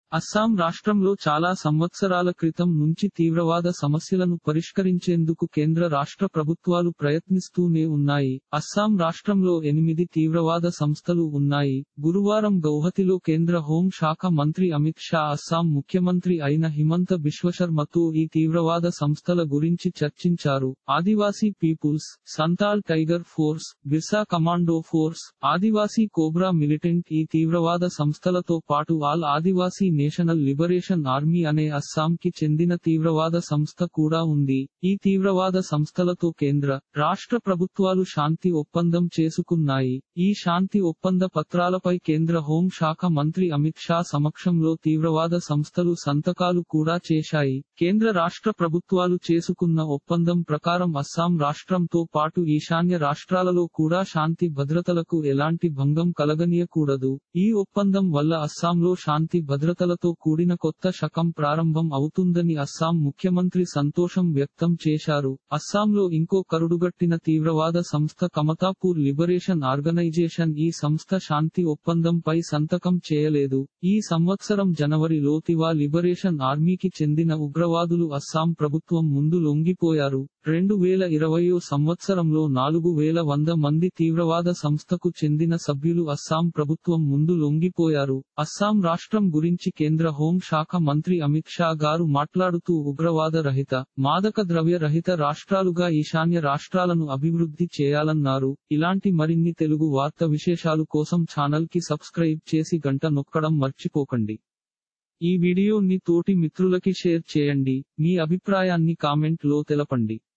అస్సాం రాష్ట్రంలో చాలా సంవత్సరాల క్రితం నుంచి తీవ్రవాద సమస్యలను పరిష్కరించేందుకు కేంద్ర రాష్ట్ర ప్రభుత్వాలు ప్రయత్నిస్తూనే ఉన్నాయి అస్సాం రాష్ట్రంలో ఎనిమిది తీవ్రవాద సంస్థలు ఉన్నాయి గురువారం గౌహతిలో కేంద్ర హోం శాఖ మంత్రి అమిత్ షా అస్సాం ముఖ్యమంత్రి అయిన హిమంత బిశ్వశర్మతో ఈ తీవ్రవాద సంస్థల గురించి చర్చించారు Adivasi people's Santal tiger force Birsa commando force Adivasi cobra militant ఈ తీవ్రవాద సంస్థలతో పాటు all Adivasi national liberation army అనే అస్సాంకి చెందిన తీవ్రవాద సంస్థ కూడా ఉంది ఈ తీవ్రవాద సంస్థలతో కేంద్ర రాష్ట్ర ప్రభుత్వాలు శాంతి ఒప్పందం చేసుకున్నాయి ఈ శాంతి ఒప్పంద పత్రాలపై కేంద్ర హోం శాఖ మంత్రి అమిత్ షా సమక్షంలో తీవ్రవాద సంస్థలు సంతకాలు కూడా చేశాయి కేంద్ర రాష్ట్ర ప్రభుత్వాలు చేసుకున్న ఒప్పందం ప్రకారం అస్సాం రాష్ట్రంతో పాటు ఈశాన్య రాష్ట్రాలలో కూడా శాంతి భద్రతలకు ఎలాంటి భంగం కలగనీయకూడదు ఈ ఒప్పందం వల్ల అస్సాంలో శాంతి భద్రతలతో కూడిన కొత్త శకం ప్రారంభం అవుతుందని అస్సాం ముఖ్యమంత్రి సంతోషం వ్యక్తం చేశారు అస్సాంలో ఇంకో కరుడుగట్టిన తీవ్రవాద సంస్థ కమతాపూర్ లిబరేషన్ ఆర్గనైజేషన్ ఈ సంస్థ శాంతి ఒప్పందంపై సంతకం చేయలేదు ఈ సంవత్సరం జనవరిలో తివా లిబరేషన్ ఆర్మీకి చెందిన ఉగ్రవాదులు అస్సాం ప్రభుత్వం ముందు లొంగిపోయారు రెండు వేల ఇరవయో సంవత్సరంలో నాలుగు వేల వంద మంది తీవ్రవాద సంస్థకు చెందిన సభ్యులు అస్సాం ప్రభుత్వం ముందు లొంగిపోయారు అస్సాం రాష్ట్రం గురించి కేంద్ర హోం శాఖ మంత్రి అమిత్ షా గారు మాట్లాడుతూ ఉగ్రవాద రహిత మాదక ద్రవ్య రహిత రాష్ట్రాలుగా ఈశాన్య రాష్ట్రాలను అభివృద్ధి చేయాలన్నారు ఇలాంటి మరిన్ని తెలుగు వార్త విశేషాలు కోసం ఛానల్ కి సబ్స్క్రైబ్ చేసి గంట నొక్కడం మర్చిపోకండి ఈ వీడియోని తోటి మిత్రులకి షేర్ చేయండి మీ అభిప్రాయాన్ని కామెంట్ లో తెలపండి